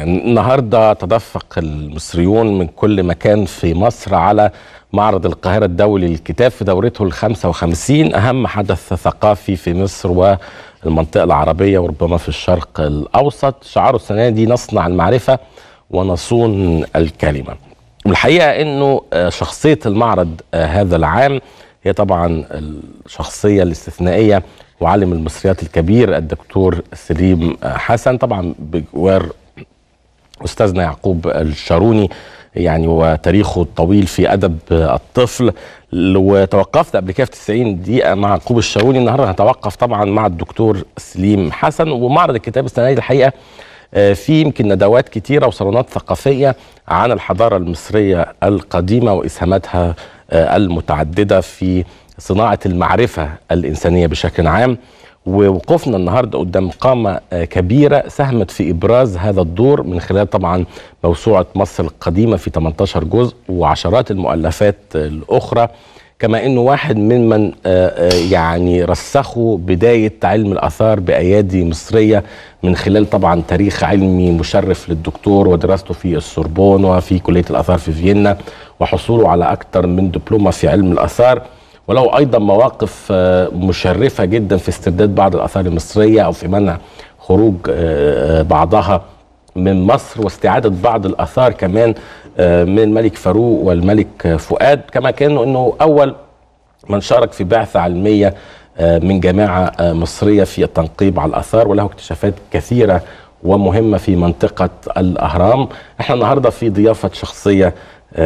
النهارده تدفق المصريون من كل مكان في مصر على معرض القاهرة الدولي للكتاب في دورته ال 55 أهم حدث ثقافي في مصر والمنطقة العربية وربما في الشرق الأوسط شعاره السنة دي نصنع المعرفة ونصون الكلمة والحقيقة أنه شخصية المعرض هذا العام هي طبعا الشخصية الاستثنائية وعالم المصريات الكبير الدكتور سليم حسن طبعا بجوار استاذنا يعقوب الشاروني يعني وتاريخه الطويل في ادب الطفل وتوقفت قبل كده في 90 دقيقه مع يعقوب الشاروني النهارده هتوقف طبعا مع الدكتور سليم حسن ومعرض الكتاب السنه دي الحقيقه في يمكن ندوات كتيره وصالونات ثقافيه عن الحضاره المصريه القديمه واسهاماتها المتعدده في صناعه المعرفه الانسانيه بشكل عام ووقفنا النهارده قدام قامه كبيره ساهمت في ابراز هذا الدور من خلال طبعا موسوعه مصر القديمه في 18 جزء وعشرات المؤلفات الاخرى كما انه واحد ممن يعني رسخوا بدايه علم الاثار بايادي مصريه من خلال طبعا تاريخ علمي مشرف للدكتور ودراسته في السوربون وفي كليه الاثار في فيينا وحصوله على اكثر من دبلومه في علم الاثار وله ايضا مواقف مشرفه جدا في استرداد بعض الاثار المصريه او في منع خروج بعضها من مصر واستعاده بعض الاثار كمان من الملك فاروق والملك فؤاد كما كان انه اول من شارك في بعثه علميه من جماعه مصريه في التنقيب على الاثار وله اكتشافات كثيره ومهمه في منطقه الاهرام احنا النهارده في ضيافه شخصيه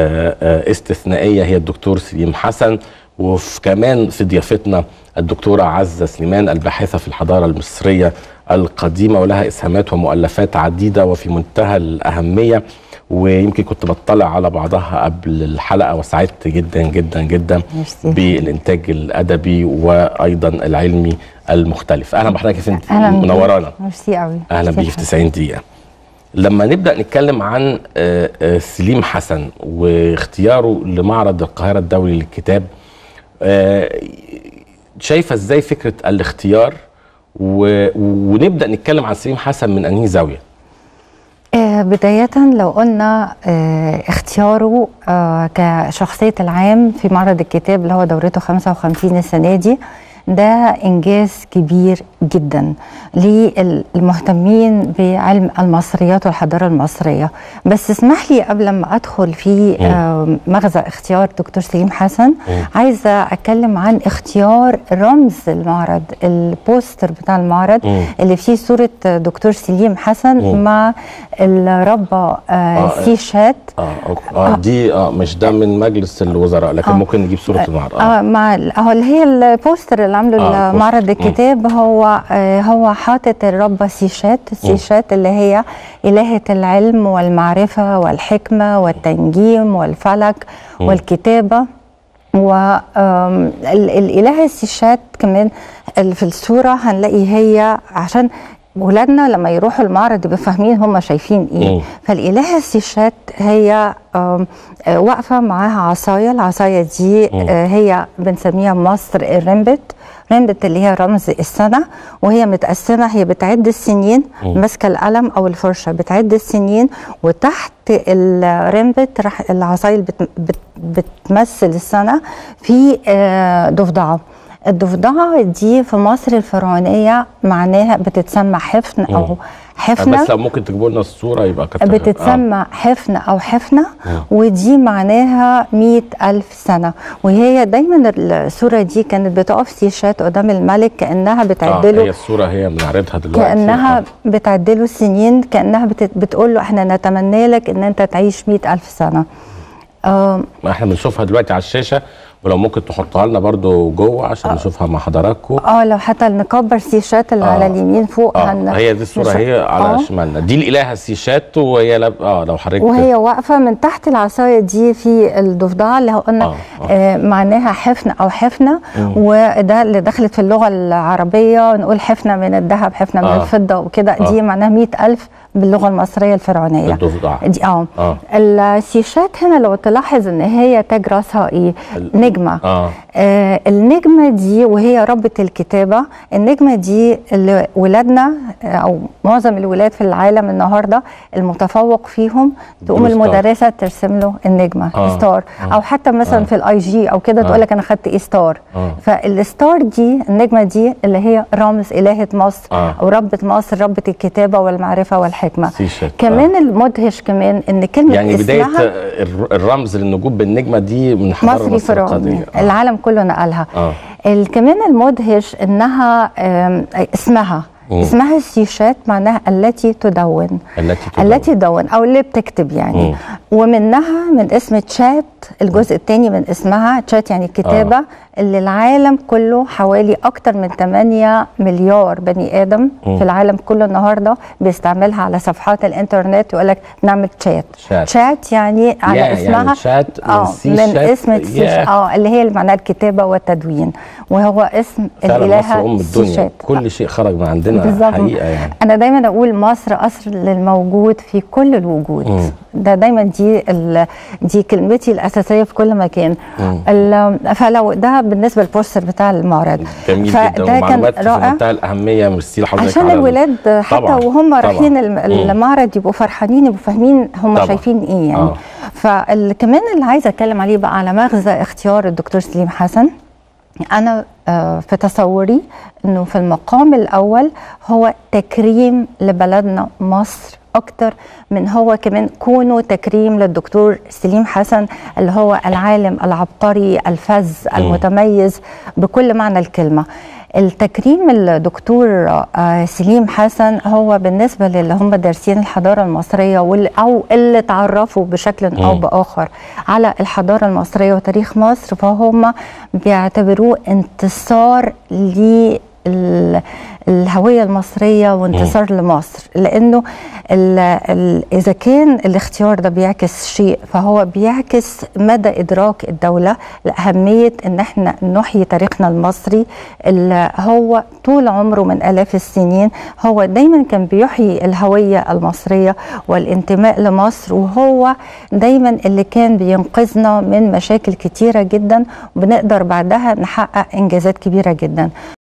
استثنائيه هي الدكتور سليم حسن وكمان في ضيافتنا الدكتورة عزة سليمان الباحثة في الحضارة المصرية القديمة ولها إسهامات ومؤلفات عديدة وفي منتهى الأهمية ويمكن كنت بطلع على بعضها قبل الحلقة وسعدت جدا جدا جدا بالإنتاج الأدبي وأيضا العلمي المختلف أهلا بحضرتك يا فندم منورانا ميرسي قوي أهلا بيك في 90 دقيقة لما نبدا نتكلم عن سليم حسن واختياره لمعرض القاهره الدولي للكتاب شايفه ازاي فكره الاختيار و... ونبدا نتكلم عن سليم حسن من انهي زاويه بداية لو قلنا اختياره كشخصية العام في معرض الكتاب اللي هو دورته 55 السنة دي ده انجاز كبير جدا للمهتمين بعلم المصريات والحضاره المصريه بس اسمح لي قبل ما ادخل في مغزى اختيار دكتور سليم حسن عايزه اتكلم عن اختيار رمز المعرض البوستر بتاع المعرض مم. اللي فيه صوره دكتور سليم حسن مم. مع الربه آه سي شات آه, آه دي آه مش ده من مجلس الوزراء لكن آه ممكن نجيب صوره المعرض اه, آه مع اهو اللي هي البوستر اللي عامله آه معرض الكتاب هو آه هو حاطط الربة سيشات السيشات اللي هي إلهة العلم والمعرفة والحكمة والتنجيم والفلك م. والكتابة والإله السيشات كمان في الصورة هنلاقي هي عشان ولادنا لما يروحوا المعرض يبقوا فاهمين هم شايفين ايه فالإله السيشات هي واقفة معاها عصاية العصاية دي هي بنسميها مصر الرمبت رمبت اللي هي رمز السنة وهي متقسمة هي بتعد السنين ماسكة القلم أو الفرشة بتعد السنين وتحت الرمبت راح العصاية بت بت بتمثل السنة في ضفدعة الضفدعة دي في مصر الفرعونية معناها بتتسمى حفن أو حفنة بس لو ممكن تجيبوا لنا الصورة يبقى كتر بتتسمى آه. حفنة أو حفنة آه. ودي معناها مئة ألف سنة وهي دايما الصورة دي كانت بتقف سيشات قدام الملك كأنها بتعدله آه هي الصورة هي بنعرضها دلوقتي كأنها آه. بتعدله السنين كأنها بت بتقول له احنا نتمنى لك ان انت تعيش مئة ألف سنة آه احنا بنشوفها دلوقتي على الشاشة ولو ممكن تحطها لنا برضو جوه عشان آه. نشوفها مع حضراتكم اه لو حتى نكبر سيشات اللي آه. على اليمين فوق آه. هن... هي دي الصوره هي على آه. شمالنا دي الالهه سيشات وهي لب... اه لو حضرتك وهي واقفه من تحت العصايه دي في الضفدعه اللي قلنا آه. آه. آه معناها حفنه او حفنه مم. وده اللي دخلت في اللغه العربيه نقول حفنه من الذهب حفنه من آه. الفضه وكده آه. دي معناها 100000 باللغه المصريه الفرعونيه الضفدع دي اه, آه. السيشات هنا لو تلاحظ ان هي تاج راسها ايه نجمه اه آه النجمه دي وهي ربة الكتابه النجمه دي اللي ولادنا آه، او معظم الولاد في العالم النهارده المتفوق فيهم تقوم ستار. المدرسه ترسم له النجمه آه. ستار آه. او حتى مثلا آه. في الاي جي او كده آه. تقول لك انا خدت ايه ستار آه. فالستار دي النجمه دي اللي هي رمز الهه مصر آه. او ربة مصر ربة الكتابه والمعرفه والحكمه سيشات. كمان المدهش كمان ان كلمه يعني بدايه اسمها الر- الرمز للنجوم بالنجمه دي من حضاره مصري مصر فرعوني القديمه آه. العالم كله نقلها آه. ال- كمان المدهش انها آم، اسمها مم. اسمها السيشات معناها التي تدون التي تدون. التي تدون او اللي بتكتب يعني مم. ومنها من اسم تشات الجزء الثاني من اسمها تشات يعني الكتابه آه. اللي العالم كله حوالي اكتر من 8 مليار بني ادم مم. في العالم كله النهارده بيستعملها على صفحات الانترنت يقول لك نعمل تشات شات. تشات يعني على يا- اسمها يعني شات من اه سي من شات. اسم السيش ياه. اه اللي هي معناها الكتابه والتدوين وهو اسم فعلا الالهه مصر ام الدنيا سيشات. كل شيء خرج من عندنا بالظبط حقيقه يعني انا دايما اقول مصر اصل للموجود في كل الوجود مم. ده دايما دي ال- دي كلمتي الاساسيه في كل مكان مم. ال- فلو ده بالنسبه للبوستر بتاع المعرض جميل جدا ومعلومات في منتهى الاهميه ميرسي لحضرتك عشان على- الولاد حتى طبعاً، وهم طبعاً. رايحين الم- مم. المعرض يبقوا فرحانين يبقوا فاهمين هم طبعاً. شايفين ايه يعني آه. فكمان اللي عايزه اتكلم عليه بقى على مغزى اختيار الدكتور سليم حسن انا آه، في تصوري انه في المقام الاول هو تكريم لبلدنا مصر اكتر من هو كمان كونه تكريم للدكتور سليم حسن اللي هو العالم العبقري الفذ المتميز بكل معنى الكلمه التكريم الدكتور آه، سليم حسن هو بالنسبه للي هم دارسين الحضاره المصريه واللي او اللي تعرفوا بشكل او مم. باخر على الحضاره المصريه وتاريخ مصر فهم بيعتبروه انتصار لل الهويه المصريه وانتصار لمصر لانه ال ال اذا كان الاختيار ده بيعكس شيء فهو بيعكس مدى ادراك الدوله لاهميه ان احنا نحيي تاريخنا المصري اللي هو طول عمره من الاف السنين هو دايما كان بيحيي الهويه المصريه والانتماء لمصر وهو دايما اللي كان بينقذنا من مشاكل كتيره جدا وبنقدر بعدها نحقق انجازات كبيره جدا